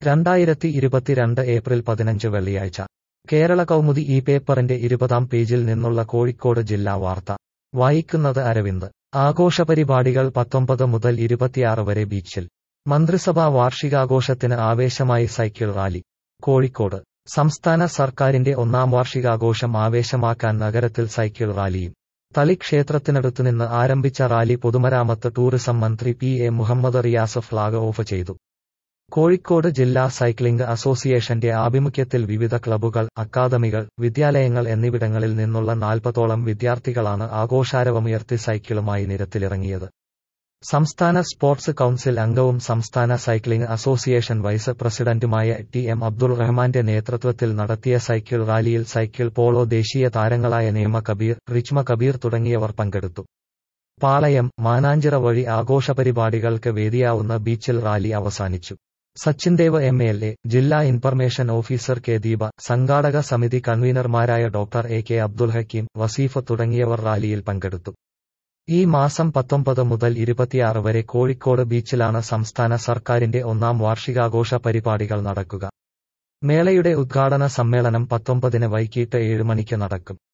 രണ്ടായിരത്തി ഇരുപത്തിരണ്ട് ഏപ്രിൽ പതിനഞ്ച് വെള്ളിയാഴ്ച കേരള കൗമുദി ഈ പേപ്പറിന്റെ ഇരുപതാം പേജിൽ നിന്നുള്ള കോഴിക്കോട് ജില്ലാ വാർത്ത വായിക്കുന്നത് അരവിന്ദ് ആഘോഷപരിപാടികൾ പത്തൊമ്പത് മുതൽ ഇരുപത്തിയാറ് വരെ ബീച്ചിൽ മന്ത്രിസഭാ വാർഷികാഘോഷത്തിന് ആവേശമായി സൈക്കിൾ റാലി കോഴിക്കോട് സംസ്ഥാന സർക്കാരിന്റെ ഒന്നാം വാർഷികാഘോഷം ആവേശമാക്കാൻ നഗരത്തിൽ സൈക്കിൾ റാലിയും തളി ക്ഷേത്രത്തിനടുത്തുനിന്ന് ആരംഭിച്ച റാലി പൊതുമരാമത്ത് ടൂറിസം മന്ത്രി P A Muhammad Riyas flag off ചെയ്തു കോഴിക്കോട് ജില്ലാ സൈക്ലിംഗ് അസോസിയേഷന്റെ ആഭിമുഖ്യത്തിൽ വിവിധ ക്ലബ്ബുകൾ അക്കാദമികൾ വിദ്യാലയങ്ങൾ എന്നിവിടങ്ങളിൽ നിന്നുള്ള നാൽപ്പതോളം വിദ്യാർത്ഥികളാണ് ആഘോഷാരവമുയർത്തി സൈക്കിളുമായി നിരത്തിലിറങ്ങിയത് സംസ്ഥാന സ്പോർട്സ് കൌൺസിൽ അംഗവും സംസ്ഥാന സൈക്ലിംഗ് അസോസിയേഷൻ വൈസ് പ്രസിഡന്റുമായ ടി എം അബ്ദുൾ റഹ്മാന്റെ നേതൃത്വത്തിൽ നടത്തിയ സൈക്കിൾ റാലിയിൽ സൈക്കിൾ പോളോ ദേശീയ താരങ്ങളായ നേമ കബീർ റിച്മ കബീർ തുടങ്ങിയവർ പങ്കെടുത്തു പാളയം മാനാഞ്ചിറ വഴി ആഘോഷപരിപാടികൾക്ക് വേദിയാവുന്ന ബീച്ചിൽ റാലി അവസാനിച്ചു Sachin Dev M L A ജില്ലാ ഇൻഫർമേഷൻ ഓഫീസർ കെ ദീപ സംഘാടക സമിതി കൺവീനർമാരായ doctor A K Abdul Hakeem Waseef തുടങ്ങിയവർ റാലിയിൽ പങ്കെടുത്തു ഈ മാസം പത്തൊമ്പത് മുതൽ ഇരുപത്തിയാറ് വരെ കോഴിക്കോട് ബീച്ചിലാണ് സംസ്ഥാന സർക്കാരിന്റെ ഒന്നാം വാർഷികാഘോഷ പരിപാടികൾ നടക്കുക മേളയുടെ ഉദ്ഘാടന സമ്മേളനം പത്തൊമ്പതിന് വൈകിട്ട് ഏഴ് മണിക്ക് നടക്കും